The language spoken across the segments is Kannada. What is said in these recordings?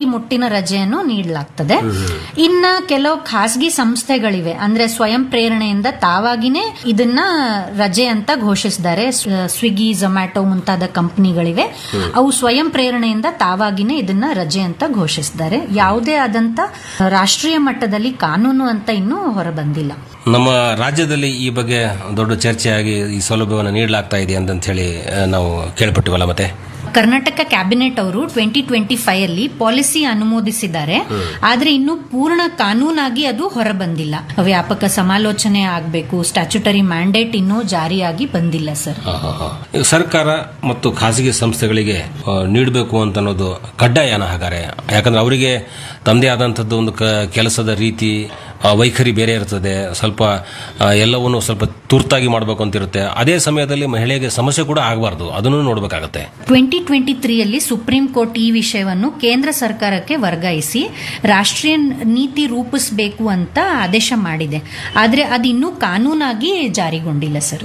ಮುಟ್ಟಿನ ರಜೆಯನ್ನು ನೀಡಲಾಗ್ತದೆ ಇನ್ನ ಕೆಲವು ಖಾಸಗಿ ಸಂಸ್ಥೆಗಳಿವೆ ಅಂದ್ರೆ ಸ್ವಯಂ ಪ್ರೇರಣೆಯಿಂದ ತಾವಾಗಿನೇ ಇದನ್ನ ರಜೆ ಅಂತ ಘೋಷಿಸಿದ್ದಾರೆ ಸ್ವ- ಸ್ವಿಗ್ಗಿ ಝೊಮ್ಯಾಟೊ ಮುಂತಾದ ಕಂಪನಿಗಳಿವೆ ಅವು ಸ್ವಯಂ ಪ್ರೇರಣೆಯಿಂದ ತಾವಾಗಿನೇ ಇದನ್ನ ರಜೆ ಅಂತ ಘೋಷಿಸಿದ್ದಾರೆ ಯಾವುದೇ ಆದಂತ ರಾಷ್ಟ್ರೀಯ ಮಟ್ಟದಲ್ಲಿ ಕಾನೂನು ಅಂತ ಇನ್ನೂ ಹೊರಬಂದಿಲ್ಲ ನಮ್ಮ ರಾಜ್ಯದಲ್ಲಿ ಈ ಬಗ್ಗೆ ದೊಡ್ಡ ಚರ್ಚೆಯಾಗಿ ಈ ಸೌಲಭ್ಯವನ್ನು ನೀಡಲಾಗ್ತಾ ಇದೆ ಅಂತ ಹೇಳಿ ಆ, ನಾವು ಕೇಳ್ಪಟ್ಟಿವಲ್ಲ ಮತ್ತೆ ಕರ್ನಾಟಕ ಕ್ಯಾಬಿನೆಟ್ ಅವರು ಟ್ವೆಂಟಿ ಟ್ವೆಂಟಿ ಫೈವ್ ಅಲ್ಲಿ ಪಾಲಿಸಿ ಅನುಮೋದಿಸಿದ್ದಾರೆ ಆದ್ರೆ ಇನ್ನು ಪೂರ್ಣ ಕಾನೂನಾಗಿ ಅದು ಹೊರಬಂದಿಲ್ಲ ವ್ಯಾಪಕ ಸಮಾಲೋಚನೆ ಆಗಬೇಕು ಸ್ಟ್ಯಾಚ್ಯುಟರಿ ಮ್ಯಾಂಡೇಟ್ ಇನ್ನೂ ಜಾರಿಯಾಗಿ ಬಂದಿಲ್ಲ ಸರ್ ಆ, ಆ, ಆ. ಈಗ ಸರ್ಕಾರ ಮತ್ತು ಖಾಸಗಿ ಸಂಸ್ಥೆಗಳಿಗೆ ಆ, ನೀಡಬೇಕು ಅಂತ ಅನ್ನೋದು ಕಡ್ಡಾಯನ ಹಾಗಾರೆ ಯಾಕಂದ್ರೆ ಅವರಿಗೆ ತಮ್ಮದೇ ಆದಂಥದ್ದು ಒಂದು ಕ- ಕೆಲಸದ ರೀತಿ ಆ, ವೈಖರಿ ಬೇರೆ ಇರ್ತದೆ ಸ್ವಲ್ಪ ಆ, ಎಲ್ಲವನ್ನು ಸ್ವಲ್ಪ ತುರ್ತಾಗಿ ಮಾಡಬೇಕು ಅಂತ ಇರುತ್ತೆ ಅದೇ ಸಮಯದಲ್ಲಿ ಮಹಿಳೆಗೆ ಸಮಸ್ಯೆ ಕೂಡ ಆಗಬಾರ್ದು ಅದನ್ನು ನೋಡಬೇಕಾಗತ್ತೆ ಟ್ವೆಂಟಿ ಟ್ವೆಂಟಿ ತ್ರೀಯಲ್ಲಿ ಸುಪ್ರೀಂ ಕೋರ್ಟ್ ಈ ವಿಷಯವನ್ನು ಕೇಂದ್ರ ಸರ್ಕಾರಕ್ಕೆ ವರ್ಗಾಯಿಸಿ ರಾಷ್ಟ್ರೀಯ ನೀತಿ ರೂಪಿಸಬೇಕು ಅಂತ ಆದೇಶ ಮಾಡಿದೆ ಆದ್ರೆ ಅದು ಇನ್ನೂ ಕಾನೂನಾಗಿ ಜಾರಿಗೊಂಡಿಲ್ಲ ಸರ್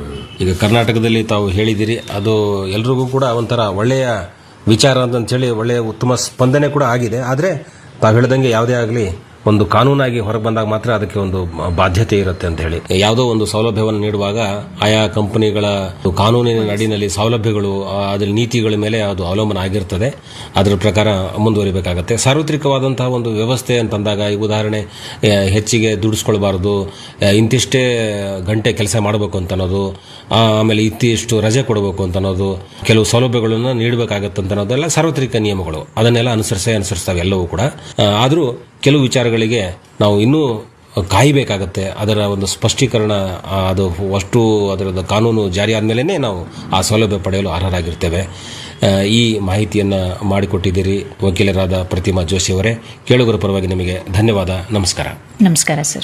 ಈಗ ಕರ್ನಾಟಕದಲ್ಲಿ ತಾವು ಹೇಳಿದಿರಿ ಅದು ಎಲ್ರಿಗೂ ಕೂಡ ಒಂಥರ ಒಳ್ಳೆಯ ವಿಚಾರ ಅಂತಂತೇಳಿ ಒಳ್ಳೆಯ ಉತ್ತಮ ಸ್ಪಂದನೆ ಕೂಡ ಆಗಿದೆ ಆದರೆ ತಾವು ಹೇಳ್ದಂಗೆ ಯಾವುದೇ ಆಗಲಿ ಒಂದು ಕಾನೂನಾಗಿ ಹೊರಗೆ ಬಂದಾಗ ಮಾತ್ರ ಅದಕ್ಕೆ ಒಂದು ಬಾಧ್ಯತೆ ಇರುತ್ತೆ ಅಂತ ಹೇಳಿ ಯಾವುದೋ ಒಂದು ಸೌಲಭ್ಯವನ್ನು ನೀಡುವಾಗ ಆಯಾ ಕಂಪನಿಗಳ ಕಾನೂನಿನ ನಡಿನಲ್ಲಿ ಸೌಲಭ್ಯಗಳು ಆ, ಅದರ ನೀತಿಗಳ ಮೇಲೆ ಅದು ಅವಲಂಬನ ಆಗಿರ್ತದೆ ಅದರ ಪ್ರಕಾರ ಮುಂದುವರಿಬೇಕಾಗತ್ತೆ ಸಾರ್ವತ್ರಿಕವಾದಂತಹ ಒಂದು ವ್ಯವಸ್ಥೆ ಅಂತಂದಾಗ ಈ ಉದಾಹರಣೆ ಆ, ಹೆಚ್ಚಿಗೆ ದುಡಿಸ್ಕೊಳ್ಬಾರ್ದು ಆ, ಇಂತಿಷ್ಟೇ ಗಂಟೆ ಕೆಲಸ ಮಾಡಬೇಕು ಅಂತ ಅನ್ನೋದು ಆ, ಆಮೇಲೆ ಇತ್ತಿಷ್ಟು ರಜೆ ಕೊಡಬೇಕು ಅಂತ ಅನ್ನೋದು ಕೆಲವು ಸೌಲಭ್ಯಗಳನ್ನು ನೀಡಬೇಕಾಗತ್ತೆ ಅಂತ ಅನ್ನೋದೆಲ್ಲ ಸಾರ್ವತ್ರಿಕ ನಿಯಮಗಳು ಅದನ್ನೆಲ್ಲ ಅನುಸರಿಸೇ ಅನುಸರಿಸ್ತಾವೆ ಎಲ್ಲವೂ ಕೂಡ ಆದರೂ ಕೆಲವು ವಿಚಾರಗಳಿಗೆ ನಾವು ಇನ್ನೂ ಕಾಯಬೇಕಾಗತ್ತೆ ಅದರ ಒಂದು ಸ್ಪಷ್ಟೀಕರಣ ಆ, ಅದು ಅಷ್ಟು ಅದರದ ಕಾನೂನು ಜಾರಿ ಆದಮೇಲೆ ನಾವು ಆ ಸೌಲಭ್ಯ ಪಡೆಯಲು ಅರ್ಹರಾಗಿರ್ತೇವೆ ಆ, ಈ ಮಾಹಿತಿಯನ್ನು ಮಾಡಿಕೊಟ್ಟಿದ್ದೀರಿ ವಕೀಲರಾದ ಪ್ರತಿಮಾ ಜೋಶಿ ಅವರೇ ಕೇಳುಗರ ಪರವಾಗಿ ನಿಮಗೆ ಧನ್ಯವಾದ ನಮಸ್ಕಾರ ನಮಸ್ಕಾರ ಸರ್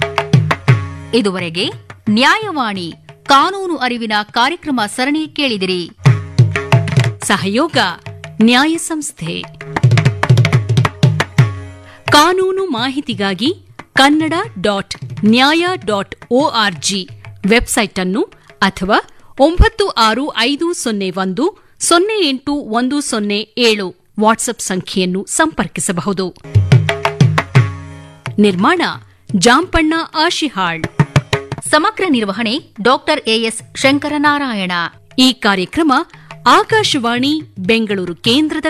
ಇದುವರೆಗೆ ನ್ಯಾಯವಾಣಿ ಕಾನೂನು ಅರಿವಿನ ಕಾರ್ಯಕ್ರಮ ಸರಣಿ ಕೇಳಿದಿರಿ ಸಹಯೋಗ ನ್ಯಾಯ ಸಂಸ್ಥೆ ಕಾನೂನು ಮಾಹಿತಿಗಾಗಿ Kannada dot Nyaya dot O R G website ಅನ್ನು ಅಥವಾ ಒಂಬತ್ತು ಆರು ಐದು ಸೊನ್ನೆ ಒಂದು ಸೊನ್ನೆ ಎಂಟು ಒಂದು ಸೊನ್ನೆ ಏಳು ವಾಟ್ಸ್ಆಪ್ ಸಂಖ್ಯೆಯನ್ನು ಸಂಪರ್ಕಿಸಬಹುದು ನಿರ್ಮಾಣ ಜಾಂಪಣ್ಣ ಆಶಿಹಾಳ್ ಸಮಗ್ರ ನಿರ್ವಹಣೆ ಡಾಕ್ಟರ್ ಎಎಸ್ ಶಂಕರನಾರಾಯಣ ಈ ಕಾರ್ಯಕ್ರಮ ಆಕಾಶವಾಣಿ ಬೆಂಗಳೂರು ಕೇಂದ್ರದ